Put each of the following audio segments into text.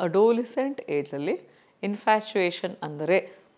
ಅಡೋಲಿಸೆಂಟ್ ಏಜಲ್ಲಿ ಇನ್ಫ್ಯಾಚುಯೇಷನ್ ಅಂದರೆ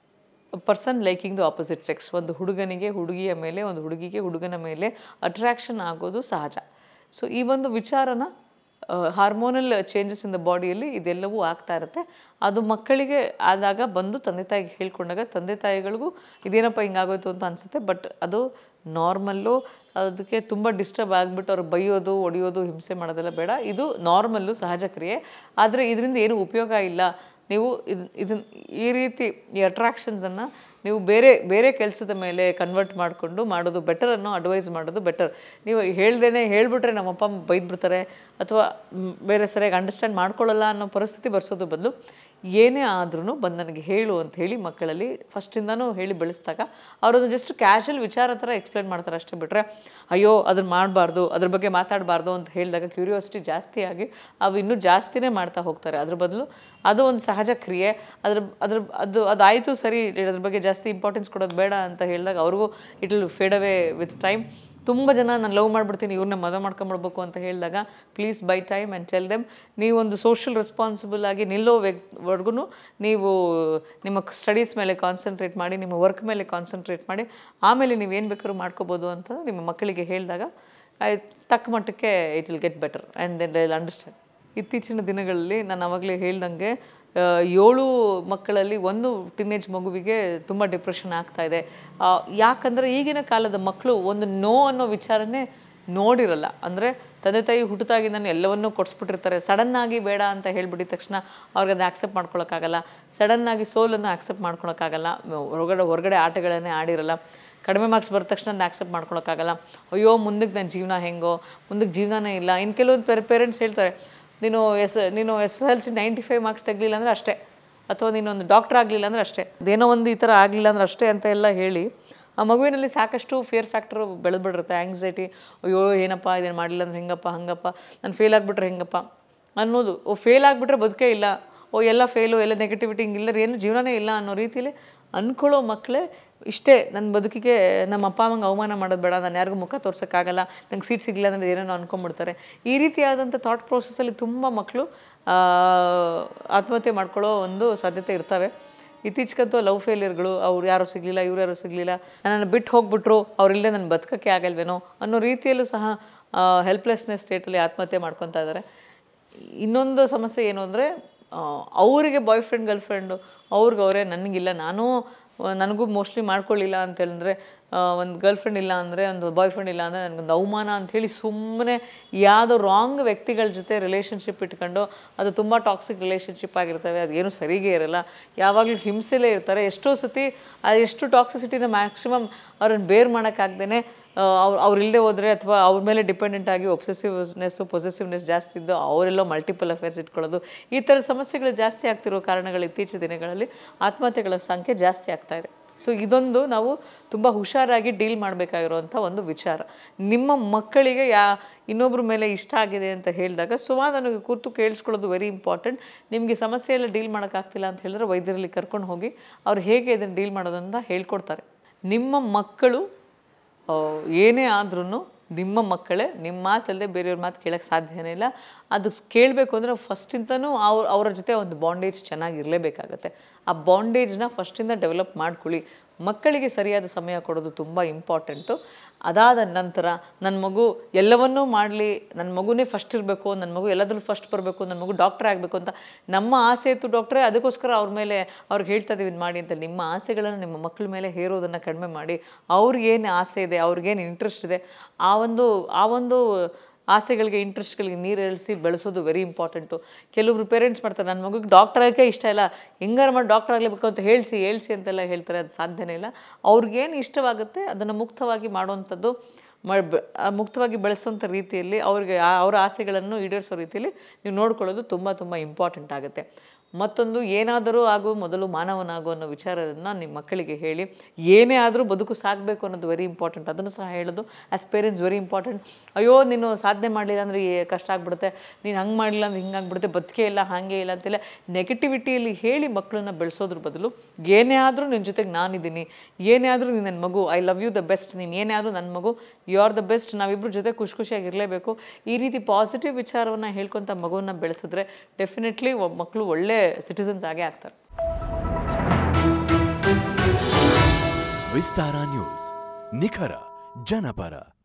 person liking the opposite sex ಒಂದು ಹುಡುಗನಿಗೆ ಹುಡುಗಿಯ ಮೇಲೆ ಒಂದು ಹುಡುಗಿಗೆ ಹುಡುಗನ ಮೇಲೆ ಅಟ್ರಾಕ್ಷನ್ ಆಗೋದು ಸಹಜ ಸೊ ಈ ಒಂದು ವಿಚಾರನ ಹಾರ್ಮೋನಲ್ ಚೇಂಜಸ್ ಇನ್ ದ ಬಾಡಿಯಲ್ಲಿ ಇದೆಲ್ಲವೂ ಆಗ್ತಾ ಇರುತ್ತೆ ಅದು ಮಕ್ಕಳಿಗೆ ಆದಾಗ ಬಂದು ತಂದೆ ತಾಯಿಗೆ ಹೇಳ್ಕೊಂಡಾಗ ತಂದೆ ತಾಯಿಗಳಿಗೂ ಇದೇನಪ್ಪ ಹಿಂಗಾಗೋಯ್ತು ಅಂತ ಅನಿಸುತ್ತೆ ಬಟ್ ಅದು ನಾರ್ಮಲ್ಲು ಅದಕ್ಕೆ ತುಂಬ ಡಿಸ್ಟರ್ಬ್ ಆಗಿಬಿಟ್ಟು ಅವ್ರು ಬೈಯೋದು ಹೊಡಿಯೋದು ಹಿಂಸೆ ಮಾಡೋದೆಲ್ಲ ಬೇಡ ಇದು ನಾರ್ಮಲ್ಲು ಸಹಜ ಕ್ರಿಯೆ ಆದರೆ ಇದರಿಂದ ಏನು ಉಪಯೋಗ ಇಲ್ಲ ನೀವು ಇದು ಇದನ್ನ ಈ ರೀತಿ ಈ ಅಟ್ರಾಕ್ಷನ್ಸನ್ನು ನೀವು ಬೇರೆ ಬೇರೆ ಕೆಲಸದ ಮೇಲೆ ಕನ್ವರ್ಟ್ ಮಾಡಿಕೊಂಡು ಮಾಡೋದು ಬೆಟರ್ ಅನ್ನೋ ಅಡ್ವೈಸ್ ಮಾಡೋದು ಬೆಟರ್ ನೀವು ಹೇಳ್ದೇನೆ ಹೇಳ್ಬಿಟ್ರೆ ನಮ್ಮ ಅಪ್ಪ ಅಮ್ಮ ಬೈದ್ಬಿಡ್ತಾರೆ ಅಥವಾ ಮ್, ಬೇರೆ ಸರಿಯಾಗಿ ಅಂಡರ್ಸ್ಟ್ಯಾಂಡ್ ಮಾಡ್ಕೊಳ್ಳಲ್ಲ ಅನ್ನೋ ಪರಿಸ್ಥಿತಿ ಬರ್ಸೋದು ಬದಲು ಏನೇ ಆದ್ರೂ ಬಂದು ನನಗೆ ಹೇಳು ಅಂತ ಹೇಳಿ ಮಕ್ಕಳಲ್ಲಿ ಫಸ್ಟಿಂದನೂ ಹೇಳಿ ಬೆಳೆಸಿದಾಗ ಅವರದು ಜಸ್ಟ್ ಕ್ಯಾಶುವಲ್ ವಿಚಾರ ಥರ ಎಕ್ಸ್ಪ್ಲೇನ್ ಮಾಡ್ತಾರೆ ಅಷ್ಟೇ ಬಿಟ್ಟರೆ ಅಯ್ಯೋ ಅದನ್ನು ಮಾಡಬಾರ್ದು ಅದ್ರ ಬಗ್ಗೆ ಮಾತಾಡಬಾರ್ದು ಅಂತ ಹೇಳಿದಾಗ ಕ್ಯೂರಿಯಾಸಿಟಿ ಜಾಸ್ತಿ ಆಗಿ ಅವು ಇನ್ನೂ ಜಾಸ್ತಿನೇ ಮಾಡ್ತಾ ಹೋಗ್ತಾರೆ ಅದ್ರ ಬದಲು ಅದು ಒಂದು ಸಹಜ ಕ್ರಿಯೆ ಅದ್ರ ಅದ್ರ ಅದು ಅದಾಯಿತು ಸರಿ ಅದ್ರ ಬಗ್ಗೆ ಜಾಸ್ತಿ ಇಂಪಾರ್ಟೆನ್ಸ್ ಕೊಡೋದು ಬೇಡ ಅಂತ ಹೇಳಿದಾಗ ಅವ್ರಿಗೂ it will fade away with time ತುಂಬ ಜನ ನಾನು ಲವ್ ಮಾಡ್ಬಿಡ್ತೀನಿ ಇವ್ರನ್ನ ಮದುವೆ ಮಾಡ್ಕೊಂಬಿಡ್ಬೇಕು ಅಂತ ಹೇಳಿದಾಗ please buy time and tell them ನೀವೊಂದು ಸೋಷಿಯಲ್ ರೆಸ್ಪಾನ್ಸಿಬಲ್ ಆಗಿ ನಿಲ್ಲೋ ವ್ಯಕ್ವರೆಗೂ ನೀವು ನಿಮ್ಮ ಸ್ಟಡೀಸ್ ಮೇಲೆ ಕಾನ್ಸಂಟ್ರೇಟ್ ಮಾಡಿ ನಿಮ್ಮ ವರ್ಕ್ ಮೇಲೆ ಕಾನ್ಸಂಟ್ರೇಟ್ ಮಾಡಿ ಆಮೇಲೆ ನೀವು ಏನು ಬೇಕಾದ್ರೂ ಮಾಡ್ಕೋಬೋದು ಅಂತ ನಿಮ್ಮ ಮಕ್ಕಳಿಗೆ ಹೇಳಿದಾಗ ತಕ್ಕ ಮಟ್ಟಕ್ಕೆ it will get better and then I understand ಇತ್ತೀಚಿನ ದಿನಗಳಲ್ಲಿ ನಾನು ಆವಾಗಲೇ ಹೇಳ್ದಂಗೆ ಆ, ಏಳು ಮಕ್ಕಳಲ್ಲಿ ಒಂದು ಟೀನೇಜ್ ಮಗುವಿಗೆ ತುಂಬ ಡಿಪ್ರೆಷನ್ ಆಗ್ತಾ ಇದೆ ಆ, ಯಾಕಂದರೆ ಈಗಿನ ಕಾಲದ ಮಕ್ಕಳು ಒಂದು ನೋ ಅನ್ನೋ ವಿಚಾರನೇ ನೋಡಿರಲ್ಲ ಅಂದರೆ ತಂದೆ ತಾಯಿ ಹುಟ್ಟುತ್ತಾಗಿಂದನೇ ಎಲ್ಲವನ್ನೂ ಕೊಡಿಸ್ಬಿಟ್ಟಿರ್ತಾರೆ ಸಡನ್ನಾಗಿ ಬೇಡ ಅಂತ ಹೇಳ್ಬಿಟ್ಟಿದ ತಕ್ಷಣ ಅವ್ರಿಗೆ ಅದನ್ನ ಆಕ್ಸೆಪ್ಟ್ ಮಾಡ್ಕೊಳಕ್ಕಾಗಲ್ಲ ಸಡನ್ನಾಗಿ ಸೋಲನ್ನು ಆಕ್ಸೆಪ್ಟ್ ಮಾಡ್ಕೊಳಕ್ಕಾಗಲ್ಲ ಹೊರಗಡೆ ಹೊರಗಡೆ ಆಟಗಳನ್ನೇ ಆಡಿರಲ್ಲ ಕಡಿಮೆ ಮಾರ್ಕ್ಸ್ ಬರದ ತಕ್ಷಣ ಅದನ್ನ ಆಕ್ಸೆಪ್ಟ್ ಮಾಡ್ಕೊಳಕ್ಕಾಗಲ್ಲ ಅಯ್ಯೋ ಮುಂದಕ್ಕೆ ನನ್ನ ಜೀವನ ಹೆಂಗೋ ಮುಂದಕ್ಕೆ ಜೀವನನೇ ಇಲ್ಲ ಇನ್ನು ಕೆಲವೊಂದು ಪೇರ್ ಪೇರೆಂಟ್ಸ್ ಹೇಳ್ತಾರೆ ನೀನು ಎಸ್ ನೀನು S L C ninety five marks ತೆಗಲಿಲ್ಲ ಅಂದರೆ ಅಷ್ಟೇ ಅಥವಾ ನೀನೊಂದು ಡಾಕ್ಟರ್ ಆಗಲಿಲ್ಲ ಅಂದರೆ ಅಷ್ಟೇ ಅದೇನೋ ಒಂದು ಈ ಥರ ಆಗಲಿಲ್ಲ ಅಂದ್ರೆ ಅಷ್ಟೇ ಅಂತ ಎಲ್ಲ ಹೇಳಿ ಆ ಮಗುವಿನಲ್ಲಿ ಸಾಕಷ್ಟು ಫಿಯರ್ ಫ್ಯಾಕ್ಟರ್ ಬೆಳೆದ್ಬಿಟ್ಟಿರುತ್ತೆ ಆ್ಯಂಗ್ಸೈಟಿ ಅಯ್ಯೋ ಏನಪ್ಪ ಇದೇನು ಮಾಡಲಿಲ್ಲ ಅಂದ್ರೆ ಹೆಂಗಪ್ಪ ಹಂಗಪ್ಪ ನಾನು ಫೇಲ್ ಆಗಿಬಿಟ್ರೆ ಹೆಂಗಪ್ಪ ಅನ್ನೋದು ಓ ಫೇಲ್ ಆಗಿಬಿಟ್ರೆ ಬದುಕೇ ಇಲ್ಲ ಓ ಎಲ್ಲ ಫೇಲು ಎಲ್ಲ ನೆಗೆಟಿವಿಟಿ ಹಿಂಗಿಲ್ಲ ಏನು ಜೀವನನೇ ಇಲ್ಲ ಅನ್ನೋ ರೀತಿಲಿ ಅಂದ್ಕೊಳ್ಳೋ ಮಕ್ಕಳೇ ಇಷ್ಟೇ ನನ್ನ ಬದುಕಿಗೆ ನಮ್ಮ ಅಪ್ಪ ಅಮ್ಮಂಗೆ ಅವಮಾನ ಮಾಡೋದು ಬೇಡ ನಾನು ಯಾರಿಗೂ ಮುಖ ತೋರ್ಸೋಕ್ಕಾಗಲ್ಲ ನಂಗೆ ಸೀಟ್ ಸಿಗಲಿಲ್ಲ ಅಂದರೆ ಏನೇನೋ ಅನ್ಕೊಂಡ್ಬಿಡ್ತಾರೆ ಈ ರೀತಿಯಾದಂಥ ಥಾಟ್ ಪ್ರೋಸೆಸ್ಸಲ್ಲಿ ತುಂಬ ಮಕ್ಕಳು ಆತ್ಮಹತ್ಯೆ ಮಾಡ್ಕೊಳ್ಳೋ ಒಂದು ಸಾಧ್ಯತೆ ಇರ್ತವೆ ಇತ್ತೀಚೆಗಂತೂ ಲವ್ ಫೇಲಿಯರ್ಗಳು ಅವ್ರು ಯಾರು ಸಿಗಲಿಲ್ಲ ಇವ್ರು ಯಾರು ಸಿಗಲಿಲ್ಲ ನನ್ನನ್ನು ಬಿಟ್ಟು ಹೋಗ್ಬಿಟ್ರು ಅವ್ರಿಲ್ಲದೆ ನನ್ನ ಬದುಕಕ್ಕೆ ಆಗಲ್ವೇನೋ ಅನ್ನೋ ರೀತಿಯಲ್ಲೂ ಸಹ ಹೆಲ್ಪ್ಲೆಸ್ನೆಸ್ ಸ್ಟೇಟಲ್ಲಿ ಆತ್ಮಹತ್ಯೆ ಮಾಡ್ಕೊತಾ ಇದ್ದಾರೆ ಇನ್ನೊಂದು ಸಮಸ್ಯೆ ಏನು ಅಂದರೆ ಅವರಿಗೆ ಬಾಯ್ ಫ್ರೆಂಡ್ ಗರ್ಲ್ ಫ್ರೆಂಡು ಅವ್ರಿಗೆ ಅವರೇ ನನಗಿಲ್ಲ ನಾನು ಆ, ನನಗೂ ಮೋಸ್ಟ್ಲಿ ಮಾಡ್ಕೊಳ್ಳಿಲ್ಲ ಅಂತ ಹೇಳಿದ್ರೆ ಒಂದು ಗರ್ಲ್ ಫ್ರೆಂಡ್ ಇಲ್ಲ ಅಂದರೆ ಒಂದು ಬಾಯ್ ಫ್ರೆಂಡ್ ಇಲ್ಲ ಅಂದರೆ ನನಗೊಂದು ಅವಮಾನ ಅಂಥೇಳಿ ಸುಮ್ಮನೆ ಯಾವುದೋ ರಾಂಗ್ ವ್ಯಕ್ತಿಗಳ ಜೊತೆ ರಿಲೇಷನ್ಶಿಪ್ ಇಟ್ಕೊಂಡು ಅದು ತುಂಬ ಟಾಕ್ಸಿಕ್ ರಿಲೇಷನ್ಶಿಪ್ ಆಗಿರ್ತವೆ ಅದೇನು ಸರಿಗೆ ಇರಲ್ಲ ಯಾವಾಗಲೂ ಹಿಂಸೆಲೇ ಇರ್ತಾರೆ ಎಷ್ಟೋ ಸತಿ ಆ ಎಷ್ಟು ಟಾಕ್ಸಿಸಿಟಿನ ಮ್ಯಾಕ್ಸಿಮಮ್ ಅವ್ರನ್ನ ಬೇರ್ ಮಾಡೋಕ್ಕಾಗ್ದೇ ಅವ್ರು ಅವ್ರು ಇಲ್ಲದೆ ಹೋದರೆ ಅಥವಾ ಅವ್ರ ಮೇಲೆ ಡಿಪೆಂಡೆಂಟ್ ಆಗಿ ಒಬ್ಸೆಸಿವ್ನೆಸ್ಸು ಪೊಸೆಸಿವ್ನೆಸ್ ಜಾಸ್ತಿ ಇದ್ದು ಅವರೆಲ್ಲೋ ಮಲ್ಟಿಪಲ್ ಅಫೇರ್ಸ್ ಇಟ್ಕೊಳ್ಳೋದು ಈ ಥರ ಸಮಸ್ಯೆಗಳು ಜಾಸ್ತಿ ಆಗ್ತಿರೋ ಕಾರಣಗಳು ಇತ್ತೀಚಿನ ದಿನಗಳಲ್ಲಿ ಆತ್ಮಹತ್ಯೆಗಳ ಸಂಖ್ಯೆ ಜಾಸ್ತಿ ಆಗ್ತಾ ಇದೆ ಸೊ ಇದೊಂದು ನಾವು ತುಂಬ ಹುಷಾರಾಗಿ ಡೀಲ್ ಮಾಡಬೇಕಾಗಿರುವಂಥ ಒಂದು ವಿಚಾರ ನಿಮ್ಮ ಮಕ್ಕಳಿಗೆ ಯಾ ಇನ್ನೊಬ್ಬರ ಮೇಲೆ ಇಷ್ಟ ಆಗಿದೆ ಅಂತ ಹೇಳಿದಾಗ ಸುಮಾರು ಕೂತು ಕೇಳಿಸ್ಕೊಳ್ಳೋದು ವೆರಿ ಇಂಪಾರ್ಟೆಂಟ್ ನಿಮಗೆ ಸಮಸ್ಯೆ ಎಲ್ಲ ಡೀಲ್ ಮಾಡೋಕ್ಕಾಗ್ತಿಲ್ಲ ಅಂತ ಹೇಳಿದ್ರೆ ವೈದ್ಯರಲ್ಲಿ ಕರ್ಕೊಂಡು ಹೋಗಿ ಅವ್ರು ಹೇಗೆ ಇದನ್ನು ಡೀಲ್ ಮಾಡೋದಂತ ಹೇಳ್ಕೊಡ್ತಾರೆ ನಿಮ್ಮ ಮಕ್ಕಳು ಆ, ಏನೇ ಆದ್ರೂ ನಿಮ್ಮ ಮಕ್ಕಳೇ ನಿಮ್ಮ ಮಾತಲ್ಲದೆ ಬೇರೆಯವ್ರ ಮಾತು ಕೇಳೋಕ್ಕೆ ಸಾಧ್ಯನೇ ಇಲ್ಲ ಅದು ಕೇಳಬೇಕು ಅಂದರೆ ಫಸ್ಟಿಂದನೂ ಅವ್ರ ಅವರ ಜೊತೆ ಒಂದು ಬಾಂಡೇಜ್ ಚೆನ್ನಾಗಿರಲೇಬೇಕಾಗತ್ತೆ ಆ ಬಾಂಡೇಜ್ನ ಫಸ್ಟಿಂದ ಡೆವಲಪ್ ಮಾಡ್ಕೊಳ್ಳಿ ಮಕ್ಕಳಿಗೆ ಸರಿಯಾದ ಸಮಯ ಕೊಡೋದು ತುಂಬ ಇಂಪಾರ್ಟೆಂಟು ಅದಾದ ನಂತರ ನನ್ನ ಮಗು ಎಲ್ಲವನ್ನೂ ಮಾಡಲಿ ನನ್ನ ಮಗುನೇ ಫಸ್ಟ್ ಇರಬೇಕು ನನ್ನ ಮಗು ಎಲ್ಲದರಲ್ಲೂ ಫಸ್ಟ್ ಬರಬೇಕು ನನ್ನ ಮಗು ಡಾಕ್ಟರ್ ಆಗಬೇಕು ಅಂತ ನಮ್ಮ ಆಸೆ ಇತ್ತು ಡಾಕ್ಟ್ರೇ ಅದಕ್ಕೋಸ್ಕರ ಅವ್ರ ಮೇಲೆ ಅವ್ರಿಗೆ ಹೇಳ್ತಾ ಇದೀವಿ ಇದ್ ಮಾಡಿ ಅಂತ ನಿಮ್ಮ ಆಸೆಗಳನ್ನು ನಿಮ್ಮ ಮಕ್ಕಳ ಮೇಲೆ ಹೇರೋದನ್ನು ಕಡಿಮೆ ಮಾಡಿ ಅವ್ರಿಗೇನು ಆಸೆ ಇದೆ ಅವ್ರಿಗೇನು ಇಂಟ್ರೆಸ್ಟ್ ಇದೆ ಆ ಒಂದು ಆ ಒಂದು ಆಸೆಗಳಿಗೆ ಇಂಟ್ರೆಸ್ಟ್ಗಳಿಗೆ ನೀರು ಇಳಿಸಿ ಬೆಳೆಸೋದು ವೆರಿ ಇಂಪಾರ್ಟೆಂಟು ಕೆಲವೊಬ್ರು ಪೇರೆಂಟ್ಸ್ ಮಾಡ್ತಾರೆ ನನ್ನ ಮಗುಗೆ ಡಾಕ್ಟರ್ ಆಗಕ್ಕೆ ಇಷ್ಟ ಇಲ್ಲ ಹೆಂಗಾರು ಮಾಡಿ ಡಾಕ್ಟರ್ ಆಗಲೇಬೇಕು ಅಂತ ಹೇಳಿಸಿ ಹೇಳ್ಸಿ ಅಂತೆಲ್ಲ ಹೇಳ್ತಾರೆ ಅದು ಸಾಧ್ಯನೇ ಇಲ್ಲ ಅವ್ರಿಗೇನು ಇಷ್ಟವಾಗುತ್ತೆ ಅದನ್ನು ಮುಕ್ತವಾಗಿ ಮಾಡುವಂಥದ್ದು ಮ- ಬೆ- ಆ ಮುಕ್ತವಾಗಿ ಬೆಳೆಸೋಂಥ ರೀತಿಯಲ್ಲಿ ಅವ್ರಿಗೆ ಆ- ಅವರ ಆಸೆಗಳನ್ನು ಈಡೇರಿಸೋ ರೀತಿಯಲ್ಲಿ ನೀವು ನೋಡ್ಕೊಳ್ಳೋದು ತುಂಬ ತುಂಬ ಇಂಪಾರ್ಟೆಂಟ್ ಆಗುತ್ತೆ ಮತ್ತೊಂದು ಏನಾದರೂ ಆಗು ಮೊದಲು ಮಾನವನಾಗು ಅನ್ನೋ ವಿಚಾರವನ್ನು ನಿಮ್ಮ ಮಕ್ಕಳಿಗೆ ಹೇಳಿ ಏನೇ ಆದರೂ ಬದುಕು ಸಾಗಬೇಕು ಅನ್ನೋದು ವೆರಿ ಇಂಪಾರ್ಟೆಂಟ್ ಅದನ್ನು ಸಹ ಹೇಳೋದು ಆ್ಯಸ್ ಪೇರೆಂಟ್ಸ್ ವೆರಿ ಇಂಪಾರ್ಟೆಂಟ್ ಅಯ್ಯೋ ನೀನು ಸಾಧನೆ ಮಾಡಲಿಲ್ಲ ಅಂದರೆ ಏ- ಕಷ್ಟ ಆಗ್ಬಿಡುತ್ತೆ ನೀನು ಹಂಗೆ ಮಾಡಲಿಲ್ಲ ಅಂದ್ರೆ ಹಿಂಗಾಗ್ಬಿಡುತ್ತೆ ಬದುಕೇ ಇಲ್ಲ ಹಾಗೆ ಇಲ್ಲ ಅಂತೆಲ್ಲ ನೆಗೆಟಿವಿಟಿಯಲ್ಲಿ ಹೇಳಿ ಮಕ್ಕಳನ್ನ ಬೆಳೆಸೋದ್ರ ಬದಲು ಏನೇ ಆದರೂ ನಿನ್ನ ಜೊತೆಗೆ ನಾನಿದ್ದೀನಿ ಏನೇ ಆದರೂ ನೀನು ನನ್ನ ಮಗು I love you the best ನೀನು ಏನೇ ಆದರೂ ನನ್ನ ಮಗು ಯು ಆರ್ ದ ಬೆಸ್ಟ್ ನಾವಿಬ್ಬರ ಜೊತೆ ಖುಷಿ ಖುಷಿಯಾಗಿರಲೇಬೇಕು ಈ ರೀತಿ ಪಾಸಿಟಿವ್ ವಿಚಾರವನ್ನು ಹೇಳ್ಕೊತ ಮಗುವನ್ನ ಬೆಳೆಸಿದ್ರೆ ಡೆಫಿನೆಟ್ಲಿ ಮಕ್ಕಳು ಒಳ್ಳೆ ಸಿಟಿಸನ್ಸ್ ಆಗೇ ಆಗ್ತಾರೆ ವಿಸ್ತಾರ ನ್ಯೂಸ್ ನಿಖರ ಜನಪರ